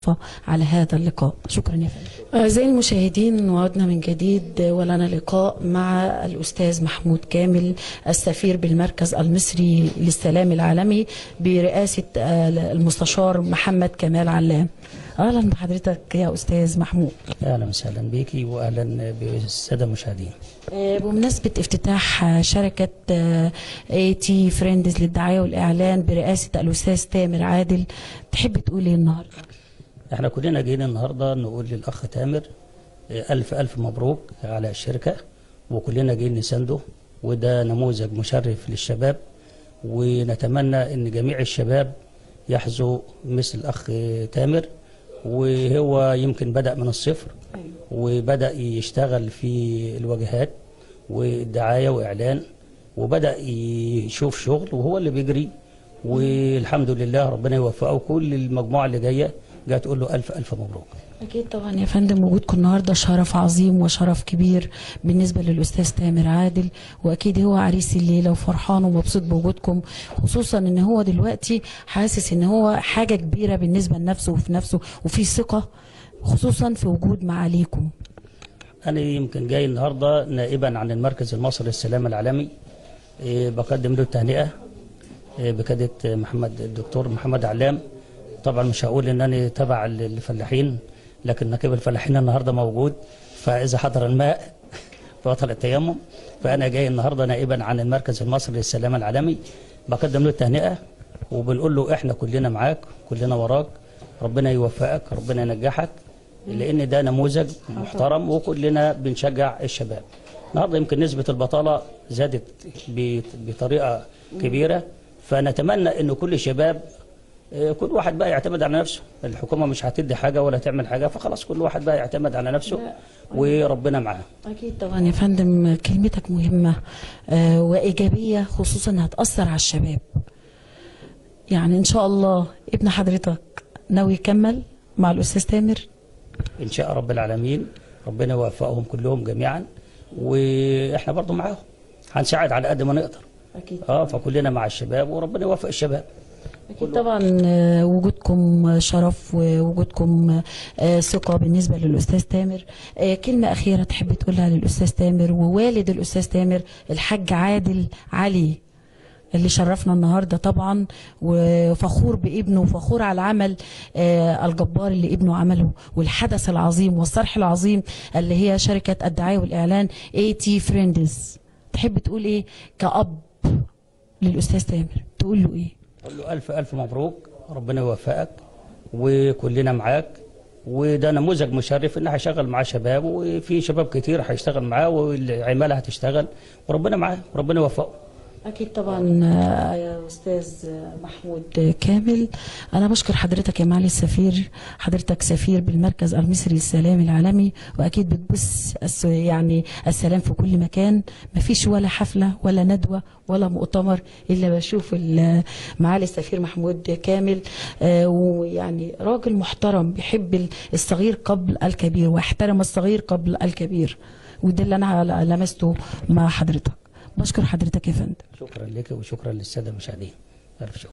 كافة على هذا اللقاء شكرا يا فندم أعزائي المشاهدين وعدنا من جديد ولنا لقاء مع الأستاذ محمود كامل السفير بالمركز المصري للسلام العالمي برئاسة آه، المستشار محمد كمال علام أهلا بحضرتك يا أستاذ محمود اهلا وسهلا بيكي واهلا بالساده المشاهدين آه، بمناسبة افتتاح آه، شركة اي تي فريندز للدعاية والإعلان برئاسة الأستاذ تامر عادل تحب تقول ايه النهاردة؟ احنا كلنا جايين النهارده نقول للاخ تامر آه، الف الف مبروك على الشركه وكلنا جايين نسانده وده نموذج مشرف للشباب ونتمنى ان جميع الشباب يحظوا مثل الاخ تامر وهو يمكن بدا من الصفر وبدا يشتغل في الواجهات والدعايه واعلان وبدا يشوف شغل وهو اللي بيجري والحمد لله ربنا يوفقه وكل المجموعه اللي جايه جايه تقول له الف الف مبروك أكيد طبعا يا فندم وجودكم النهارده شرف عظيم وشرف كبير بالنسبة للأستاذ تامر عادل وأكيد هو عريس الليلة وفرحان ومبسوط بوجودكم خصوصا إن هو دلوقتي حاسس إن هو حاجة كبيرة بالنسبة لنفسه وفي نفسه وفي ثقة خصوصا في وجود معاليكم انا يمكن جاي النهارده نائبا عن المركز المصري للسلام العالمي إيه، بقدم له التهنئه إيه، بقياده محمد الدكتور محمد علام طبعا مش هقول ان انا تبع الفلاحين لكن نقيب الفلاحين النهارده موجود فاذا حضر الماء بطل التيمم فانا جاي النهارده نائبا عن المركز المصري للسلام العالمي بقدم له التهنئه وبنقول له احنا كلنا معاك كلنا وراك ربنا يوفقك ربنا ينجحك لان ده نموذج محترم وكلنا بنشجع الشباب النهارده يمكن نسبه البطاله زادت ب- بطريقه كبيره فنتمنى ان كل الشباب آه، كل واحد بقى يعتمد على نفسه الحكومه مش هتدي حاجه ولا تعمل حاجه فخلاص كل واحد بقى يعتمد على نفسه وربنا معاه أكيد طبعا يا فندم كلمتك مهمة آه، وإيجابية خصوصا هتأثر على الشباب يعني إن شاء الله ابن حضرتك ناوي يكمل مع الأستاذ تامر ان شاء رب العالمين ربنا يوفقهم كلهم جميعا واحنا برضو معاهم هنساعد على قد ما نقدر أكيد اه فكلنا مع الشباب وربنا يوفق الشباب أكيد طبعا آه، وجودكم شرف ووجودكم آه، ثقة بالنسبة للأستاذ تامر آه، كلمة أخيرة تحب تقولها للأستاذ تامر ووالد الأستاذ تامر الحاج عادل علي اللي شرفنا النهارده طبعا وفخور بابنه وفخور على العمل آه، الجبار اللي ابنه عمله والحدث العظيم والصرح العظيم اللي هي شركه الدعايه والاعلان اي تي فريندز تحب تقول ايه كأب للأستاذ تامر تقول له ايه اقول له الف الف مبروك ربنا يوفقك وكلنا معاك وده نموذج مشرف ان هيشغل معاه شباب وفي شباب كتير هيشتغل معاه والعماله هتشتغل وربنا معاه وربنا يوفقه أكيد طبعا آه، يا أستاذ محمود كامل أنا بشكر حضرتك يا معالي السفير حضرتك سفير بالمركز المصري للسلام العالمي وأكيد بتبث الس- يعني السلام في كل مكان مفيش ولا حفلة ولا ندوة ولا مؤتمر إلا بشوف ال- معالي السفير محمود كامل آه، ويعني راجل محترم بيحب الصغير قبل الكبير ويحترم الصغير قبل الكبير وده اللي أنا لمسته مع حضرتك بشكر حضرتك يا فندم شكرا لك وشكرا للساده المشاهدين الف شكر